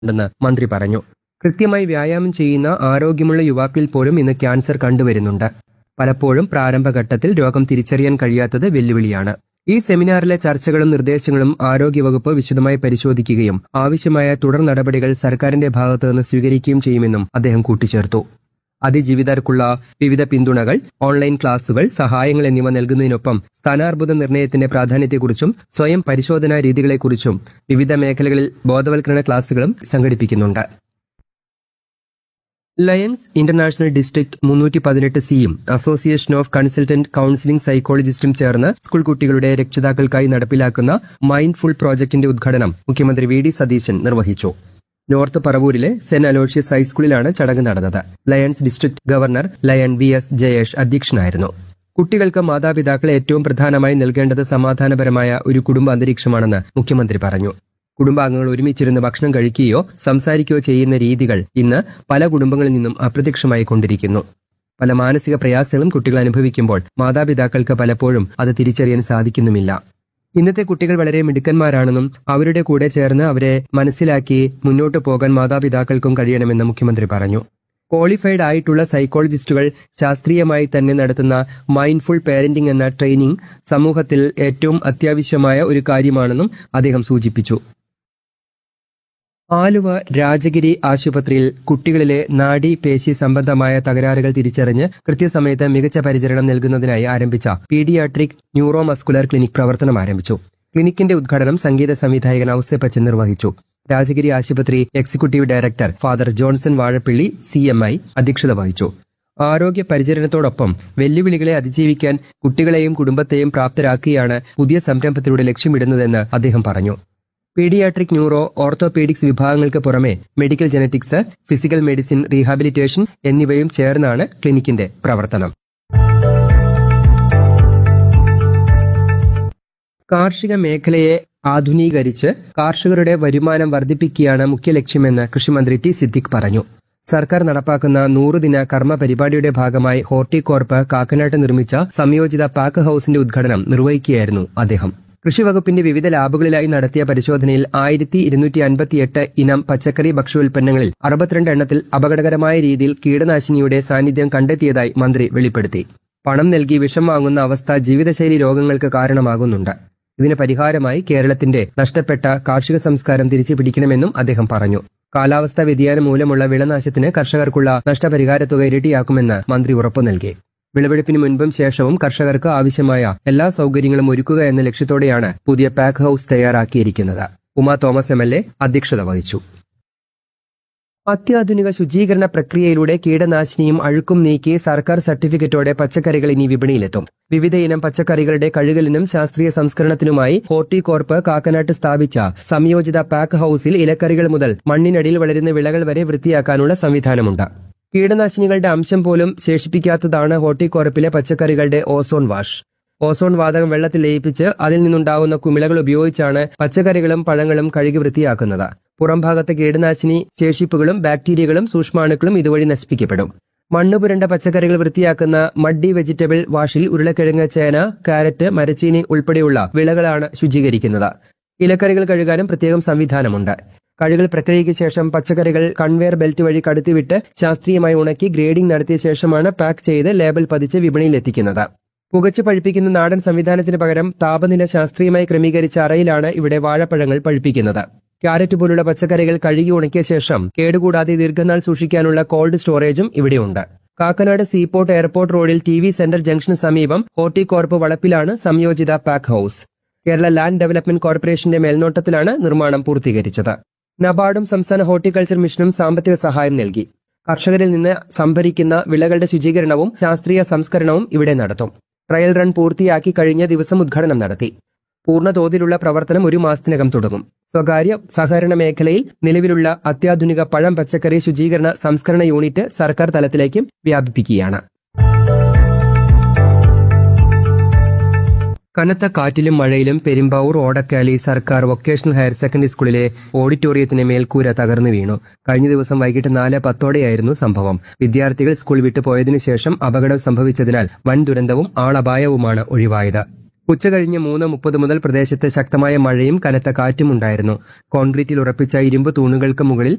ഉണ്ടെന്ന് മന്ത്രി പറഞ്ഞു കൃത്യമായി വ്യായാമം ചെയ്യുന്ന ആരോഗ്യമുള്ള യുവാക്കളിൽ പോലും ഇന്ന് ക്യാൻസർ കണ്ടുവരുന്നുണ്ട് പലപ്പോഴും പ്രാരംഭഘട്ടത്തിൽ രോഗം തിരിച്ചറിയാൻ കഴിയാത്തത് വെല്ലുവിളിയാണ് ഈ സെമിനാറിലെ ചർച്ചകളും നിർദ്ദേശങ്ങളും ആരോഗ്യവകുപ്പ് വിശദമായി പരിശോധിക്കുകയും ആവശ്യമായ തുടർ നടപടികൾ സർക്കാരിന്റെ ഭാഗത്തു നിന്ന് സ്വീകരിക്കുകയും ചെയ്യുമെന്നും അദ്ദേഹം കൂട്ടിച്ചേർത്തു അതിജീവിതർക്കുള്ള വിവിധ പിന്തുണകൾ ഓൺലൈൻ ക്ലാസുകൾ സഹായങ്ങൾ എന്നിവ നൽകുന്നതിനൊപ്പം സ്ഥാനാർബുദ നിർണയത്തിന്റെ പ്രാധാന്യത്തെക്കുറിച്ചും സ്വയം പരിശോധനാ രീതികളെക്കുറിച്ചും വിവിധ മേഖലകളിൽ ബോധവൽക്കരണ ക്ലാസുകളും സംഘടിപ്പിക്കുന്നുണ്ട് ലയൺസ് ഇന്റർനാഷണൽ ഡിസ്ട്രിക്ട് മുന്നൂറ്റി പതിനെട്ട് സിയും അസോസിയേഷൻ ഓഫ് കൺസൾട്ടന്റ് കൌൺസിലിംഗ് സൈക്കോളജിസ്റ്റും ചേർന്ന് സ്കൂൾ കുട്ടികളുടെ രക്ഷിതാക്കൾക്കായി നടപ്പിലാക്കുന്ന മൈൻഡ്ഫുൾ പ്രോജക്ടിന്റെ ഉദ്ഘാടനം മുഖ്യമന്ത്രി വി ഡി സതീശൻ നിർവഹിച്ചു നോർത്ത് പറവൂരിലെ സെന്റ് അലോഷ്യസ് ഹൈസ്കൂളിലാണ് ചടങ്ങ് നടന്നത് Lions district governor Lion V S Jayesh അധ്യക്ഷനായിരുന്നു കുട്ടികൾക്ക് മാതാപിതാക്കളെ ഏറ്റവും പ്രധാനമായി നൽകേണ്ടത് സമാധാനപരമായ ഒരു കുടുംബ അന്തരീക്ഷമാണെന്ന് മുഖ്യമന്ത്രി പറഞ്ഞു കുടുംബാംഗങ്ങൾ ഒരുമിച്ചിരുന്ന് ഭക്ഷണം കഴിക്കുകയോ സംസാരിക്കുകയോ ചെയ്യുന്ന രീതികൾ ഇന്ന് പല കുടുംബങ്ങളിൽ നിന്നും അപ്രത്യക്ഷമായി കൊണ്ടിരിക്കുന്നു പല മാനസിക പ്രയാസങ്ങളും കുട്ടികൾ അനുഭവിക്കുമ്പോൾ മാതാപിതാക്കൾക്ക് പലപ്പോഴും അത് തിരിച്ചറിയാൻ സാധിക്കുന്നുമില്ല ഇന്നത്തെ കുട്ടികൾ വളരെ മിടുക്കന്മാരാണെന്നും അവരുടെ കൂടെ ചേർന്ന് അവരെ മനസ്സിലാക്കി മുന്നോട്ട് പോകാൻ മാതാപിതാക്കൾക്കും കഴിയണമെന്ന് മുഖ്യമന്ത്രി പറഞ്ഞു ക്വാളിഫൈഡ് ആയിട്ടുള്ള സൈക്കോളജിസ്റ്റുകൾ ശാസ്ത്രീയമായി തന്നെ നടത്തുന്ന മൈൻഡ്ഫുൾ പേരന്റിംഗ് എന്ന ട്രെയിനിംഗ് സമൂഹത്തിൽ ഏറ്റവും അത്യാവശ്യമായ ഒരു കാര്യമാണെന്നും അദ്ദേഹം സൂചിപ്പിച്ചു ആലുവ രാജഗിരി ആശുപത്രിയിൽ കുട്ടികളിലെ നാഡി പേശി സംബന്ധമായ തകരാറുകൾ തിരിച്ചറിഞ്ഞ് കൃത്യസമയത്ത് മികച്ച പരിചരണം നൽകുന്നതിനായി ആരംഭിച്ച പീഡിയാട്രിക് ന്യൂറോ മസ്കുലർ ക്ലിനിക് പ്രവർത്തനം ആരംഭിച്ചു ക്ലിനിക്കിന്റെ ഉദ്ഘാടനം സംഗീത സംവിധായകൻ ഔസേപ്പച്ചൻ നിർവഹിച്ചു രാജഗിരി ആശുപത്രി executive director father Johnson Vazhappilly C M I അധ്യക്ഷത വഹിച്ചു ആരോഗ്യ പരിചരണത്തോടൊപ്പം വെല്ലുവിളികളെ അതിജീവിക്കാൻ കുട്ടികളെയും കുടുംബത്തെയും പ്രാപ്തരാക്കുകയാണ് പുതിയ സംരംഭത്തിലൂടെ ലക്ഷ്യമിടുന്നതെന്ന് അദ്ദേഹം പറഞ്ഞു പീഡിയാട്രിക് ന്യൂറോ ഓർത്തോപീഡിക്സ് വിഭാഗങ്ങൾക്ക് പുറമെ medical genetics physical medicine rehabilitation എന്നിവയും ചേർന്നാണ് ക്ലിനിക്കിന്റെ പ്രവർത്തനം കാർഷിക മേഖലയെ ആധുനീകരിച്ച് കാർഷകരുടെ വരുമാനം വർദ്ധിപ്പിക്കുകയാണ് മുഖ്യ ലക്ഷ്യമെന്ന് കൃഷിമന്ത്രി ടി സിദ്ദിഖ് പറഞ്ഞു സർക്കാർ നടപ്പാക്കുന്ന നൂറുദിന കർമ്മ പരിപാടിയുടെ ഭാഗമായി ഹോർട്ടികോർപ്പ് കാക്കനാട്ട് നിർമ്മിച്ച സംയോജിത പാക്ക് ഹൌസിന്റെ ഉദ്ഘാടനം നിർവഹിക്കുകയായിരുന്നു അദ്ദേഹം കൃഷിവകുപ്പിന്റെ വിവിധ ലാബുകളിലായി നടത്തിയ പരിശോധനയിൽ ആയിരത്തി ഇരുന്നൂറ്റി അൻപത്തിയെട്ട് ഇനം പച്ചക്കറി ഭക്ഷ്യോൽപ്പന്നങ്ങളിൽ അറുപത്തിരണ്ട് എണ്ണത്തിൽ അപകടകരമായ രീതിയിൽ കീടനാശിനിയുടെ സാന്നിധ്യം കണ്ടെത്തിയതായി മന്ത്രി വെളിപ്പെടുത്തി പണം നൽകി വിഷം വാങ്ങുന്ന അവസ്ഥ ജീവിതശൈലി രോഗങ്ങൾക്ക് കാരണമാകുന്നുണ്ട് ഇതിന് പരിഹാരമായി കേരളത്തിന്റെ നഷ്ടപ്പെട്ട കാർഷിക സംസ്കാരം തിരിച്ചു പിടിക്കണമെന്നും അദ്ദേഹം പറഞ്ഞു കാലാവസ്ഥാ വ്യതിയാനം മൂലമുള്ള വിളനാശത്തിന് കർഷകർക്കുള്ള നഷ്ടപരിഹാര തുക ഇരട്ടിയാക്കുമെന്ന് മന്ത്രി ഉറപ്പു നൽകി വിളവെടുപ്പിന് മുൻപും ശേഷവും കർഷകർക്ക് ആവശ്യമായ എല്ലാ സൗകര്യങ്ങളും ഒരുക്കുക എന്ന ലക്ഷ്യത്തോടെയാണ് പുതിയ പാക്ക് ഹൌസ് തയ്യാറാക്കിയിരിക്കുന്നത് Uma Thomas M L A അധ്യക്ഷത വഹിച്ചു അത്യാധുനിക ശുചീകരണ പ്രക്രിയയിലൂടെ കീടനാശിനിയും അഴുക്കും നീക്കി സർക്കാർ സർട്ടിഫിക്കറ്റോടെ പച്ചക്കറികൾ ഇനി വിപണിയിലെത്തും വിവിധയിനം പച്ചക്കറികളുടെ കഴുകലിനും ശാസ്ത്രീയ സംസ്കരണത്തിനുമായി ഹോർട്ടികോർപ്പ് കാക്കനാട്ട് സ്ഥാപിച്ച സംയോജിത പാക്ക് ഹൌസിൽ ഇലക്കറികൾ മുതൽ മണ്ണിനടിയിൽ വളരുന്ന വിളകൾ വരെ വൃത്തിയാക്കാനുള്ള സംവിധാനമുണ്ട് കീടനാശിനികളുടെ അംശം പോലും ശേഷിപ്പിക്കാത്തതാണ് ഹോർട്ടികോർപ്പിലെ പച്ചക്കറികളുടെ ഓസോൺ വാഷ് ഓസോൺ വാതകം വെള്ളത്തിൽ ലയിപ്പിച്ച് അതിൽ നിന്നുണ്ടാവുന്ന കുമിളകൾ ഉപയോഗിച്ചാണ് പച്ചക്കറികളും പഴങ്ങളും കഴുകി വൃത്തിയാക്കുന്നത് പുറംഭാഗത്തെ കീടനാശിനി ശേഷിപ്പുകളും ബാക്ടീരിയകളും സൂക്ഷ്മാണുക്കളും ഇതുവഴി നശിപ്പിക്കപ്പെടും മണ്ണ് പുരണ്ട പച്ചക്കറികൾ വൃത്തിയാക്കുന്ന മഡ്ഡി വെജിറ്റബിൾ വാഷിൽ ഉരുളക്കിഴങ്ങ് ചേന കാരറ്റ് മരച്ചീനി ഉൾപ്പെടെയുള്ള വിളകളാണ് ശുചീകരിക്കുന്നത് ഇലക്കറികൾ കഴുകാനും പ്രത്യേകം സംവിധാനമുണ്ട് കഴുകൽ പ്രക്രിയയ്ക്ക് ശേഷം പച്ചക്കറികൾ കൺവെയർ ബെൽറ്റ് വഴി കടത്തിവിട്ട് ശാസ്ത്രീയമായി ഉണക്കി ഗ്രേഡിംഗ് നടത്തിയ ശേഷമാണ് പാക്ക് ചെയ്ത് ലേബൽ പതിച്ച് വിപണിയിൽ എത്തിക്കുന്നത് പുകച്ചു പഴുപ്പിക്കുന്ന നാടൻ സംവിധാനത്തിന് പകരം താപനില ശാസ്ത്രീയമായി ക്രമീകരിച്ച അറയിലാണ് ഇവിടെ വാഴപ്പഴങ്ങൾ പഴുപ്പിക്കുന്നത് ക്യാരറ്റ് പോലുള്ള പച്ചക്കറികൾ കഴുകി ഉണക്കിയ ശേഷം കേടുകൂടാതെ ദീർഘനാൾ സൂക്ഷിക്കാനുള്ള കോൾഡ് സ്റ്റോറേജും ഇവിടെയുണ്ട് കാക്കനാട് സീപോർട്ട് എയർപോർട്ട് റോഡിൽ ടി വി സെന്റർ ജംഗ്ഷന് സമീപം ഹോർട്ടികോർപ്പ് വളപ്പിലാണ് സംയോജിത pack house Kerala land development കോർപ്പറേഷന്റെ മേൽനോട്ടത്തിലാണ് നിർമ്മാണം പൂർത്തീകരിച്ചത് നബാർഡും സംസ്ഥാന ഹോർട്ടിക്കൾച്ചർ മിഷനും സാമ്പത്തിക സഹായം നൽകി കർഷകരിൽ നിന്ന് സംഭരിക്കുന്ന വിളകളുടെ ശുചീകരണവും ശാസ്ത്രീയ സംസ്കരണവും ഇവിടെ നടത്തും ട്രയൽ റൺ പൂർത്തിയാക്കി കഴിഞ്ഞ ദിവസം ഉദ്ഘാടനം നടത്തി പൂർണ്ണ തോതിലുള്ള പ്രവർത്തനം ഒരു മാസത്തിനകം തുടങ്ങും സ്വകാര്യ സഹകരണ മേഖലയിൽ നിലവിലുള്ള അത്യാധുനിക പഴം പച്ചക്കറി ശുചീകരണ സംസ്കരണ യൂണിറ്റ് സർക്കാർ തലത്തിലേക്കും വ്യാപിപ്പിക്കുകയാണ് കനത്ത കാറ്റിലും മഴയിലും പെരുമ്പാവൂർ ഓടക്കാലി സർക്കാർ വൊക്കേഷണൽ ഹയർ സെക്കൻഡറി സ്കൂളിലെ ഓഡിറ്റോറിയത്തിന് മേൽക്കൂര തകർന്നു വീണു കഴിഞ്ഞ ദിവസം വൈകിട്ട് നാല് പത്തോടെയായിരുന്നു സംഭവം വിദ്യാർത്ഥികൾ സ്കൂൾ വിട്ടു പോയതിനു ശേഷം അപകടം സംഭവിച്ചതിനാൽ വൻ ദുരന്തവും ആളപായവുമാണ് ഒഴിവായത് ഉച്ചകഴിഞ്ഞ് മൂന്ന് മുപ്പത് മുതൽ പ്രദേശത്ത് ശക്തമായ മഴയും കനത്ത കാറ്റും ഉണ്ടായിരുന്നു കോൺക്രീറ്റിൽ ഉറപ്പിച്ച ഇരുമ്പ് തൂണുകൾക്ക് മുകളിൽ